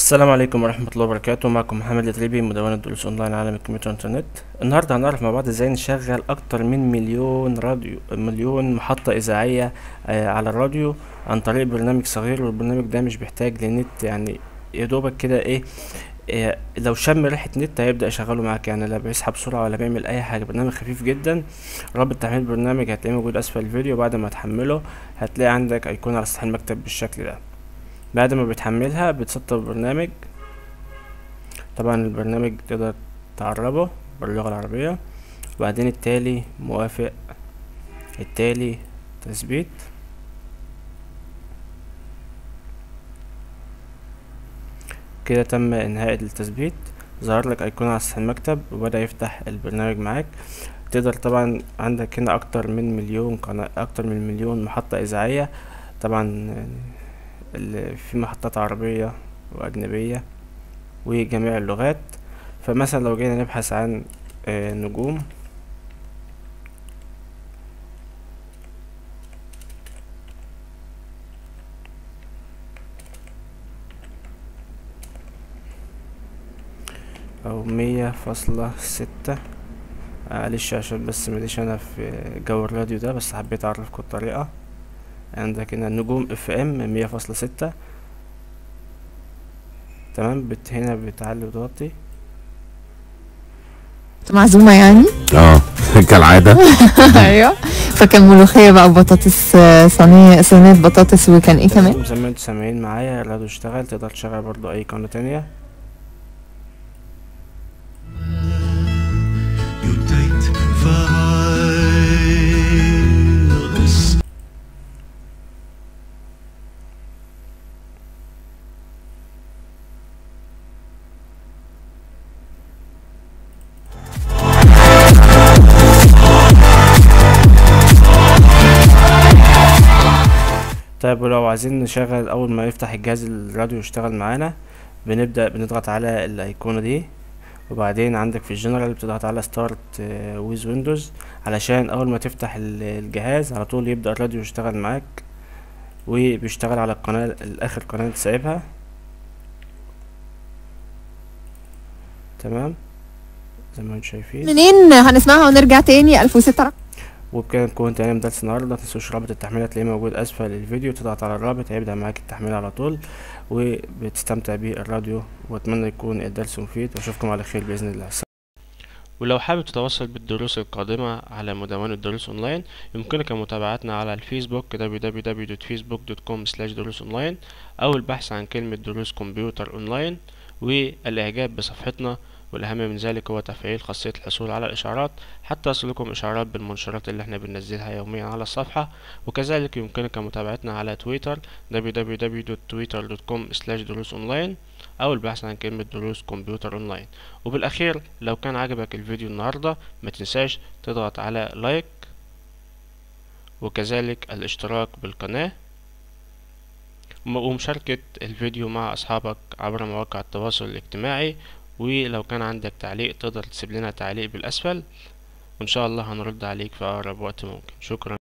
السلام عليكم ورحمة الله وبركاته معكم محمد التريبي مدونة دروس اونلاين عالم الكمبيوتر والانترنت النهاردة هنعرف مع بعض ازاي نشغل اكتر من مليون راديو مليون محطة اذاعية آه، على الراديو عن طريق برنامج صغير والبرنامج ده مش بيحتاج لنت يعني يا دوبك كده ايه آه، لو شم ريحة نت هيبدأ يشغله معاك يعني لا بيسحب سرعة ولا بيعمل أي حاجة برنامج خفيف جدا رابط تحميل البرنامج هتلاقيه موجود أسفل الفيديو بعد ما تحمله هتلاقي عندك أيقونة على سطح المكتب بالشكل ده بعد ما بتحملها بتسطب البرنامج طبعا البرنامج تقدر تعربه باللغة العربية وبعدين التالي موافق التالي تثبيت كده تم انهاء التثبيت ظهر لك ايقونة على سطح المكتب وبدأ يفتح البرنامج معاك تقدر طبعا عندك هنا اكتر من مليون قناة اكتر من مليون محطة اذاعية طبعا ال- في محطات عربية وأجنبية وجميع اللغات فمثلا لو جينا نبحث عن آه، نجوم أو مية فاصلة ستة معلش عشان بس مليش أنا في جو الراديو ده بس حبيت أعرفكم الطريقة عندك هنا نجوم اف ام مية فاصلة ستة تمام بت هنا بتعلي وتوطي كنت معزومة يعني اه كالعادة ايوه فكان ملوخية بقى وبطاطس آه، صينية صينية بطاطس وكان ايه كمان زي ما انتوا سامعين معايا الراديو اشتغل تقدر تشغل برضو اي قناة تانية Judith verheiratet. طيب ولو عايزين نشغل اول ما يفتح الجهاز الراديو يشتغل معانا بنبدأ بنضغط على الايقونة دي وبعدين عندك في الجنرال بتضغط على ستارت ويز ويندوز علشان اول ما تفتح ال- الجهاز على طول يبدأ الراديو يشتغل معاك وبيشتغل على القناة الاخر قناة انت سايبها تمام زي ما انتم شايفين منين هنسمعها ونرجع تاني 1006 وبكده نكون تمام من درس النهارده متنسوش رابط التحميل هتلاقيه موجود اسفل الفيديو تضغط على الرابط هيبدأ معاك التحميل على طول وبتستمتع بالراديو واتمنى يكون الدرس مفيد واشوفكم على خير باذن الله ولو حابب تتواصل بالدروس القادمة على مدونة دروس اونلاين يمكنك متابعتنا على الفيسبوك www.facebook.com دروس اونلاين او البحث عن كلمة دروس كمبيوتر اونلاين والاعجاب بصفحتنا والاهم من ذلك هو تفعيل خاصية الحصول على الاشعارات حتى يصلكم اشعارات بالمنشورات اللي احنا بننزلها يوميا على الصفحة وكذلك يمكنك متابعتنا على تويتر www.twitter.com دروس اونلاين او البحث عن كلمة دروس كمبيوتر اونلاين وبالاخير لو كان عجبك الفيديو النهاردة ما تنساش تضغط على لايك وكذلك الاشتراك بالقناة وم- ومشاركة الفيديو مع أصحابك عبر مواقع التواصل الاجتماعي ولو كان عندك تعليق تقدر تسيب لنا تعليق بالأسفل وإن شاء الله هنرد عليك في أقرب وقت ممكن شكرا